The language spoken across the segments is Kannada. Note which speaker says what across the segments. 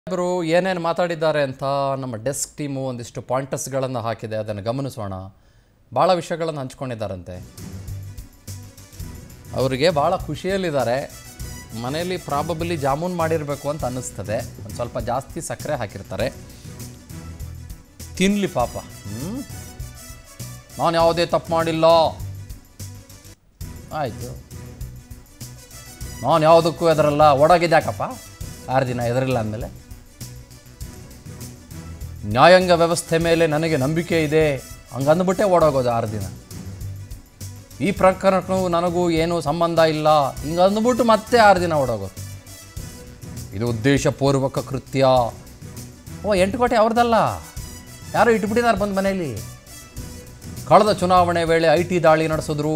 Speaker 1: ಇವರು ಏನೇನು ಮಾತಾಡಿದ್ದಾರೆ ಅಂತ ನಮ್ಮ ಡೆಸ್ಕ್ ಟೀಮು ಒಂದಿಷ್ಟು ಪಾಯಿಂಟರ್ಸ್ಗಳನ್ನು ಹಾಕಿದೆ ಅದನ್ನು ಗಮನಿಸೋಣ ಭಾಳ ವಿಷಯಗಳನ್ನು ಹಂಚ್ಕೊಂಡಿದ್ದಾರಂತೆ ಅವರಿಗೆ ಭಾಳ ಖುಷಿಯಲ್ಲಿದ್ದಾರೆ ಮನೆಯಲ್ಲಿ ಪ್ರಾಬಬಲಿ ಜಾಮೂನ್ ಮಾಡಿರಬೇಕು ಅಂತ ಅನ್ನಿಸ್ತದೆ ಒಂದು ಸ್ವಲ್ಪ ಜಾಸ್ತಿ ಸಕ್ಕರೆ ಹಾಕಿರ್ತಾರೆ ತಿನ್ಲಿ ಪಾಪ ಹ್ಞೂ ನಾನು ಯಾವುದೇ ತಪ್ಪು ಮಾಡಿಲ್ಲ ಆಯಿತು ನಾನು ಯಾವುದಕ್ಕೂ ಎದರಲ್ಲ ಒಡಗಿದ್ಯಾಕಪ್ಪ ಆರು ದಿನ ಎದರಿಲ್ಲ ಅಂದಮೇಲೆ ನ್ಯಾಯಾಂಗ ವ್ಯವಸ್ಥೆ ಮೇಲೆ ನನಗೆ ನಂಬಿಕೆ ಇದೆ ಹಂಗಂದ್ಬಿಟ್ಟೆ ಓಡೋಗೋದು ಆರು ದಿನ ಈ ಪ್ರಕರಣಕ್ಕೂ ನನಗೂ ಏನೂ ಸಂಬಂಧ ಇಲ್ಲ ಹಿಂಗಂದ್ಬಿಟ್ಟು ಮತ್ತೆ ಆರು ದಿನ ಓಡೋಗೋದು ಇದು ಉದ್ದೇಶಪೂರ್ವಕ ಕೃತ್ಯ ಓ ಎಂಟು ಕೋಟೆ ಅವ್ರದ್ದಲ್ಲ ಯಾರೋ ಇಟ್ಬಿಟ್ಟಿದ್ದಾರೆ ಬಂದು ಮನೆಯಲ್ಲಿ ಕಳೆದ ಚುನಾವಣೆ ವೇಳೆ ಐ ಟಿ ದಾಳಿ ನಡೆಸಿದ್ರು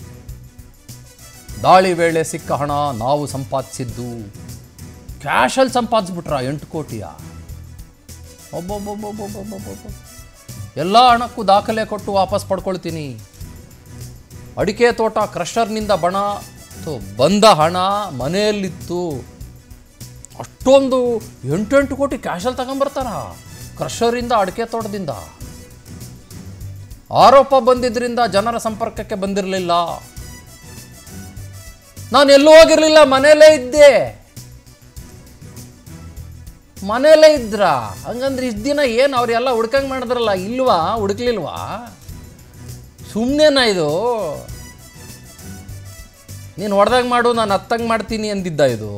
Speaker 1: ದಾಳಿ ವೇಳೆ ಸಿಕ್ಕ ಹಣ ನಾವು ಸಂಪಾದಿಸಿದ್ದು ಕ್ಯಾಶಲ್ಲಿ ಸಂಪಾದಿಸ್ಬಿಟ್ರ ಎಂಟು ಕೋಟಿಯ ಒಬ್ಬೊಬ್ಬೊಬ್ಬೊಬ್ಬೊಬ್ಬೊಬ್ಬೊಬ್ಬ ಎಲ್ಲ ಹಣಕ್ಕೂ ದಾಖಲೆ ಕೊಟ್ಟು ವಾಪಸ್ ಪಡ್ಕೊಳ್ತೀನಿ ಅಡಿಕೆ ತೋಟ ಕ್ರಷರ್ನಿಂದ ಬಣ ಥು, ಬಂದ ಹಣ ಮನೆಯಲ್ಲಿತ್ತು ಅಷ್ಟೊಂದು ಎಂಟೆಂಟು ಕೋಟಿ ಕ್ಯಾಶಲ್ಲಿ ತಗೊಂಬರ್ತಾರ ಕ್ರಷರಿಂದ ಅಡಿಕೆ ತೋಟದಿಂದ ಆರೋಪ ಬಂದಿದ್ರಿಂದ ಜನರ ಸಂಪರ್ಕಕ್ಕೆ ಬಂದಿರಲಿಲ್ಲ ನಾನು ಎಲ್ಲೂ ಹೋಗಿರ್ಲಿಲ್ಲ ಮನೆಯಲ್ಲೇ ಇದ್ದೆ ಮನೆಯಲ್ಲೇ ಇದ್ರ ಹಂಗಂದ್ರೆ ಇಷ್ಟು ದಿನ ಏನು ಅವ್ರೆಲ್ಲ ಹುಡ್ಕಂಗ್ ಮಾಡಿದ್ರಲ್ಲ ಇಲ್ವಾ ಹುಡುಕ್ಲಿಲ್ವಾ ಸುಮ್ಮನೆನಾ ಇದು ನೀನು ಹೊಡೆದಾಗ ಮಾಡು ನಾನು ಹತ್ತಂಗೆ ಮಾಡ್ತೀನಿ ಅಂದಿದ್ದ ಇದು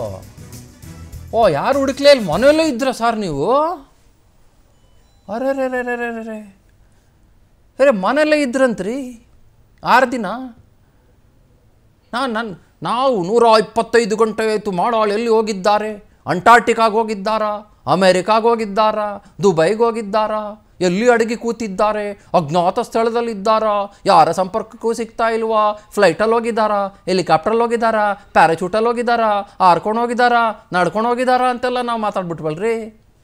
Speaker 1: ಓ ಯಾರು ಹುಡುಕ್ಲೇ ಇಲ್ಲ ಮನೆಯಲ್ಲೇ ಇದ್ರ ಸರ್ ನೀವು ಅರೆ ರೇ ರೇ ರೇ ರೇ ರೇ ಅರೆ ಮನೆಯಲ್ಲೇ ಇದ್ರಂತ್ರಿ ಆರು ದಿನ ನಾನು ನನ್ನ ನಾವು ನೂರ ಇಪ್ಪತ್ತೈದು ಗಂಟೆ ಆಯಿತು ಮಾಡಾಳು ಎಲ್ಲಿ ಹೋಗಿದ್ದಾರೆ ಅಂಟಾರ್ಟಿಕಾಗೆ ಹೋಗಿದ್ದಾರಾ ಅಮೇರಿಕಾಗೆ ಹೋಗಿದ್ದಾರಾ ದುಬೈಗೆ ಹೋಗಿದ್ದಾರಾ ಎಲ್ಲಿ ಅಡಗಿ ಕೂತಿದ್ದಾರೆ ಅಜ್ಞಾತ ಸ್ಥಳದಲ್ಲಿದ್ದಾರಾ ಯಾರ ಸಂಪರ್ಕಕ್ಕೂ ಸಿಗ್ತಾ ಇಲ್ವಾ ಫ್ಲೈಟಲ್ಲಿ ಹೋಗಿದ್ದಾರಾ ಹೆಲಿಕಾಪ್ಟ್ರಲ್ಲಿ ಹೋಗಿದ್ದಾರಾ ಪ್ಯಾರಾಚೂಟಲ್ಲಿ ಹೋಗಿದ್ದಾರಾ ಹಾರ್ಕೊಂಡು ಹೋಗಿದ್ದಾರಾ ನಡ್ಕೊಂಡು ಹೋಗಿದ್ದಾರಾ ಅಂತೆಲ್ಲ ನಾವು ಮಾತಾಡ್ಬಿಟ್ವಲ್ರಿ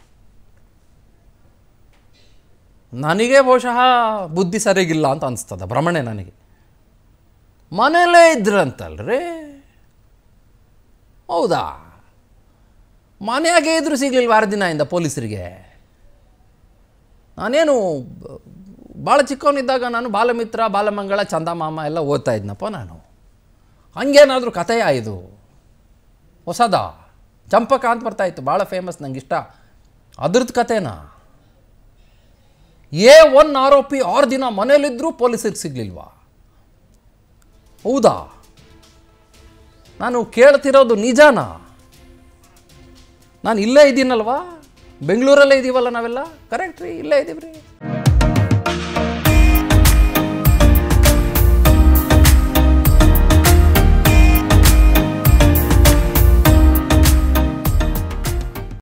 Speaker 1: ನನಗೆ ಬಹುಶಃ ಬುದ್ಧಿ ಸರಿಗಿಲ್ಲ ಅಂತ ಅನಿಸ್ತದೆ ಭ್ರಮಣೆ ನನಗೆ ಮನೆಯಲ್ಲೇ ಇದ್ರಂತಲ್ರಿ ಹೌದಾ ಮನೆಯಾಗೆ ಇದ್ರು ಸಿಗ್ಲಿಲ್ವ ಆರು ದಿನ ಇಂದ ಪೊಲೀಸರಿಗೆ ನಾನೇನು ಭಾಳ ಚಿಕ್ಕವನಿದ್ದಾಗ ನಾನು ಬಾಲಮಿತ್ರ ಬಾಲಮಂಗಳ ಚಂದಮಾಮ ಎಲ್ಲ ಓದ್ತಾ ಇದ್ನಪ್ಪ ನಾನು ಹಂಗೇನಾದರೂ ಕಥೆಯ ಇದು ಹೊಸದ ಚಂಪಕ ಅಂತ ಬರ್ತಾಯಿತ್ತು ಭಾಳ ಫೇಮಸ್ ನಂಗೆ ಇಷ್ಟ ಅದ್ರದ್ದು ಕಥೆನಾ ಎ ಒನ್ ಆರೋಪಿ ಆರು ದಿನ ಮನೇಲಿದ್ದರೂ ಪೊಲೀಸರಿಗೆ ಸಿಗ್ಲಿಲ್ವಾ ಹೌದಾ ನಾನು ಕೇಳ್ತಿರೋದು ನಿಜಾನಾ ನಾನು ಇಲ್ಲೇ ಇದ್ದೀನಲ್ವಾ ಬೆಂಗಳೂರಲ್ಲೇ ಇದ್ದೀವಲ್ಲ ನಾವೆಲ್ಲ ಕರೆಕ್ಟ್ ರೀ ಇಲ್ಲೇ ಇದ್ದೀವಿ ರೀ